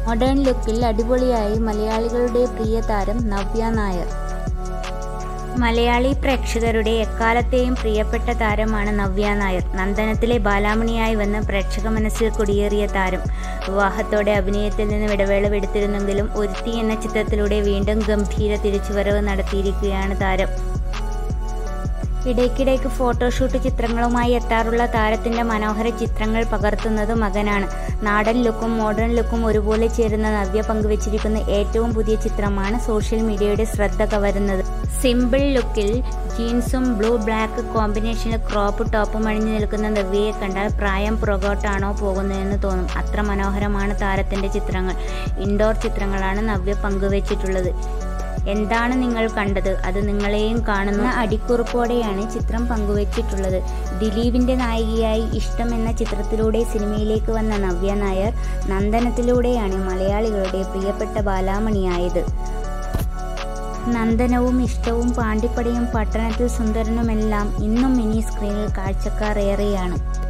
modern ലുക്കിൽ അടിപൊളിയായി മലയാളികളുടെ പ്രിയ താരം നവ്യ നായർ മലയാളി പ്രേക്ഷകരുടെ എക്കാലത്തെയും പ്രിയപ്പെട്ട താരമാണ് നവ്യ നായർ നന്ദനത്തിലെ ബാലാമണിയായി വന്ന് പ്രേക്ഷക മനസ്സിൽ കുടിയേറിയ താരം വിവാഹത്തോടെ അഭിനയത്തിൽ നിന്ന് ഇടവേള എടുത്തിരുന്നെങ്കിലും ഒരുത്തി എന്ന ചിത്രത്തിലൂടെ വീണ്ടും ഗംഭീര തിരിച്ചുവരവ് നടത്തിയിരിക്കുകയാണ് താരം ഇടയ്ക്കിടയ്ക്ക് ഫോട്ടോഷൂട്ട് ചിത്രങ്ങളുമായി എത്താറുള്ള താരത്തിന്റെ മനോഹര ചിത്രങ്ങൾ പകർത്തുന്നത് മകനാണ് നാടൻ ലുക്കും മോഡേൺ ലുക്കും ഒരുപോലെ ചേരുന്ന നവ്യ പങ്കുവച്ചിരിക്കുന്ന ഏറ്റവും പുതിയ ചിത്രമാണ് സോഷ്യൽ മീഡിയയുടെ ശ്രദ്ധ കവരുന്നത് സിമ്പിൾ ലുക്കിൽ ജീൻസും ബ്ലൂ ബ്ലാക്ക് കോമ്പിനേഷനിൽ ക്രോപ്പ് ടോപ്പും അണിഞ്ഞു നിൽക്കുന്ന നവ്യയെ കണ്ടാൽ പ്രായം പുറകോട്ടാണോ പോകുന്നതെന്ന് തോന്നും അത്ര മനോഹരമാണ് താരത്തിന്റെ ചിത്രങ്ങൾ ഇൻഡോർ ചിത്രങ്ങളാണ് നവ്യ പങ്കുവച്ചിട്ടുള്ളത് എന്താണ് നിങ്ങൾ കണ്ടത് അത് നിങ്ങളെയും കാണുന്ന അടിക്കുറിപ്പോടെയാണ് ചിത്രം പങ്കുവച്ചിട്ടുള്ളത് ദിലീപിന്റെ നായികയായി ഇഷ്ടം എന്ന ചിത്രത്തിലൂടെ സിനിമയിലേക്ക് വന്ന നവ്യ നായർ നന്ദനത്തിലൂടെയാണ് മലയാളികളുടെ പ്രിയപ്പെട്ട ബാലാമണിയായത് നന്ദനവും ഇഷ്ടവും പാണ്ടിപ്പടയും പട്ടണത്തിൽ സുന്ദരനുമെല്ലാം ഇന്നും മിനി സ്ക്രീനിൽ കാഴ്ചക്കാർ ഏറെയാണ്